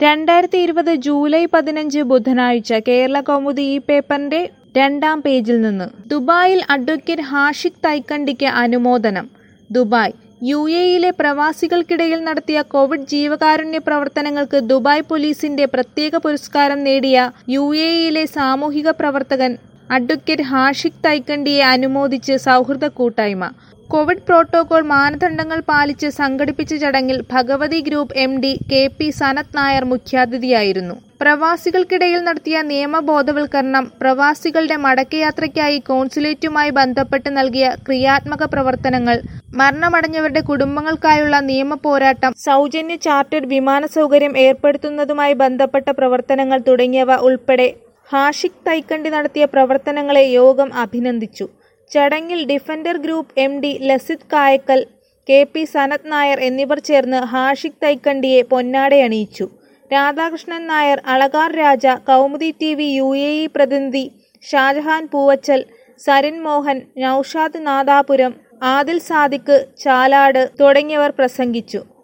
രണ്ടായിരത്തി ഇരുപത് ജൂലൈ പതിനഞ്ച് ബുധനാഴ്ച കേരള കൗമുദി ഈ പേപ്പറിന്റെ രണ്ടാം പേജിൽ നിന്ന് ദുബായിൽ അഡ്വക്കേറ്റ് ഹാഷിഖ് തൈക്കണ്ടിക്ക് അനുമോദനം ദുബായ് യു എയിലെ പ്രവാസികൾക്കിടയിൽ നടത്തിയ കോവിഡ് ജീവകാരുണ്യ പ്രവർത്തനങ്ങൾക്ക് ദുബായ് പോലീസിന്റെ പ്രത്യേക പുരസ്കാരം നേടിയ യു എയിലെ സാമൂഹിക പ്രവർത്തകൻ അഡ്വക്കേറ്റ് ഹാഷിഖ് തൈക്കണ്ടിയെ അനുമോദിച്ച് സൗഹൃദ കൂട്ടായ്മ കോവിഡ് പ്രോട്ടോകോൾ മാനദണ്ഡങ്ങൾ പാലിച്ച് സംഘടിപ്പിച്ച ചടങ്ങിൽ Bhagavathi group M D K P Sanath Nair മുഖ്യാതിഥിയായിരുന്നു പ്രവാസികൾക്കിടയിൽ നടത്തിയ നിയമബോധവൽക്കരണം പ്രവാസികളുടെ മടക്കയാത്രയ്ക്കായി കോൺസുലേറ്റുമായി ബന്ധപ്പെട്ട് നൽകിയ ക്രിയാത്മക പ്രവർത്തനങ്ങൾ മരണമടഞ്ഞവരുടെ കുടുംബങ്ങൾക്കായുള്ള നിയമ പോരാട്ടം സൗജന്യ ചാർട്ടേഡ് വിമാന സൗകര്യം ഏർപ്പെടുത്തുന്നതുമായി ബന്ധപ്പെട്ട പ്രവർത്തനങ്ങൾ തുടങ്ങിയവ ഉൾപ്പെടെ ഹാഷിഖ് തൈക്കണ്ടി നടത്തിയ പ്രവർത്തനങ്ങളെ യോഗം അഭിനന്ദിച്ചു ചടങ്ങിൽ defender group M D Lasith Kayakkal K P Sanath Nair എന്നിവർ ചേർന്ന് ഹാഷിഖ് തൈക്കണ്ടിയെ പൊന്നാടയണിയിച്ചു Radhakrishnan Nair Alagar Raja Kaumudi T V U A E പ്രതിനിധി ഷാജഹാൻ പൂവച്ചൽ സരിൻ മോഹൻ നൌഷാദ് നാദാപുരം ആദിൽ സാദിഖ് ചാലാട് തുടങ്ങിയവർ പ്രസംഗിച്ചു